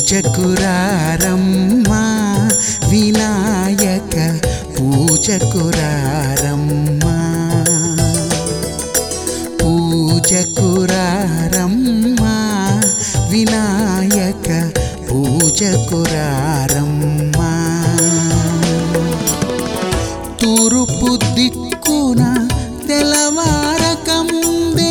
పూజకురారమ్మా వినాయక పూజకురారమ్మా పూజకురారమ్మా వినాయక పూజకురారమ్మా తూర్పు దిక్కున తెల్లవారక ముందే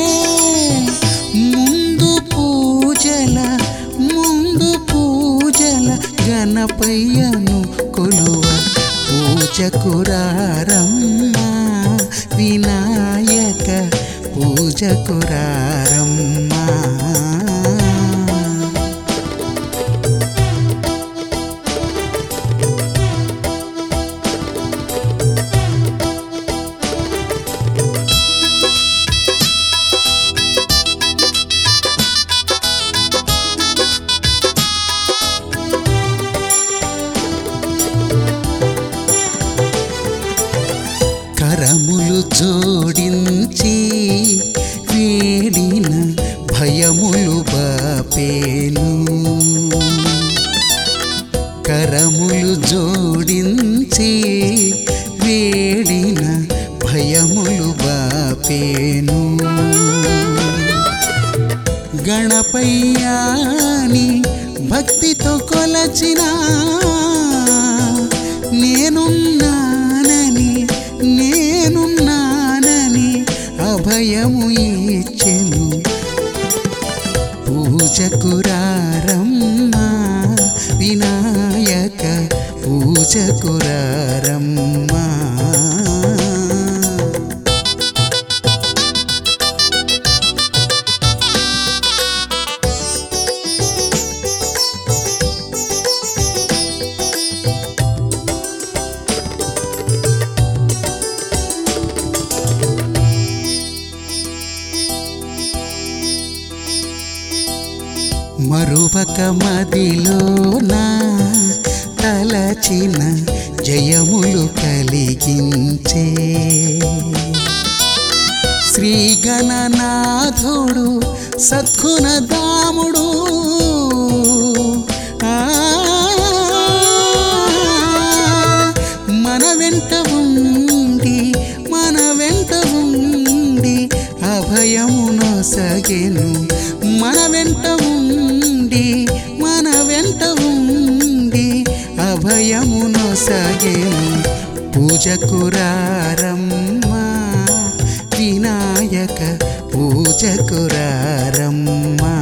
ముందు పూజల ముందు పూజల గణపయ్యను కొలువ పూజకురారమ్మా వినాయక పూజకురారమ్మా కరములు జోడించి వేడిన భయములు బాపేను కరములు జోడించి వేడిన భయములు బాపేను గణపయ్యాని భక్తితో కొలచిన నేనున్నానని నేనున్నానని అభయము ఇచ్చెను పూజకురారమ్మా వినాయక పూజకురారమ్మా మరువక మదిలోన తలచిన జయములు కలిగించే శ్రీ గణనాథుడు సద్గుణ దాముడు ఆ, మన వెంట ఉండి మన వెంట ఉండి అభయమును సగెను మన వెంట ఉండి మన వెంట ఉండి అభయమును సగెను పూజకురారమ్మా వినాయక పూజకురారమ్మా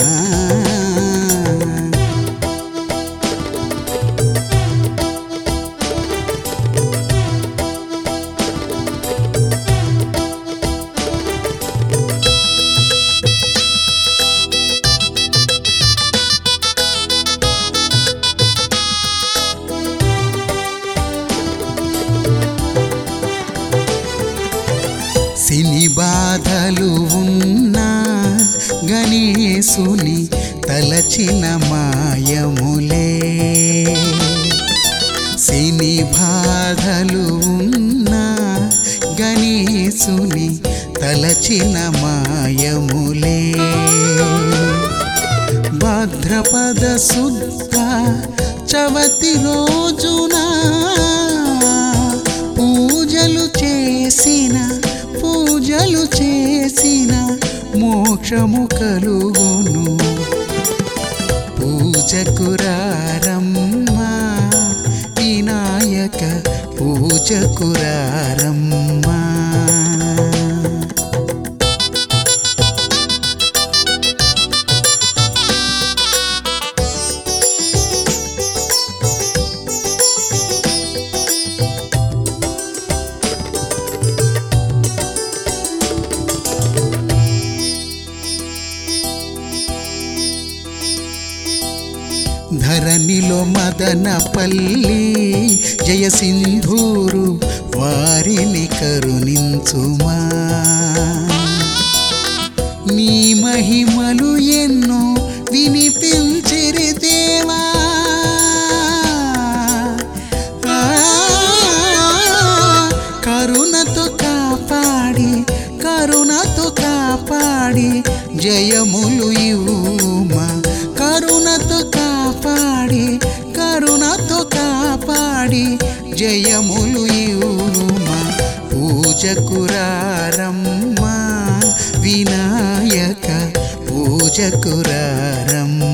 సిని బాధలు ఉన్నా గణేశుని తలచిన మాయములే సిని బాధలు ఉన్నా గణేశుని తలచిన మాయములే భద్రపద శుద్ధ చవతి రోజున పూజలు చేసిన పూజలు చేసిన మోక్షము కలుగును పూజకురారమ్మా వినాయక పూజకురారమ్మా ధరణిలో మదనపల్లి జయసింధూరు వారిని కరుణించుమా నీ మహిమలు ఎన్నో వినిపించిరి దేవా ఆ, కరుణతో కాపాడి కరుణతో కాపాడి జయములు ఇవ్వుమా కరుణతో కా పూజకురారమ్మా వినాయక పూజకురారమ్మా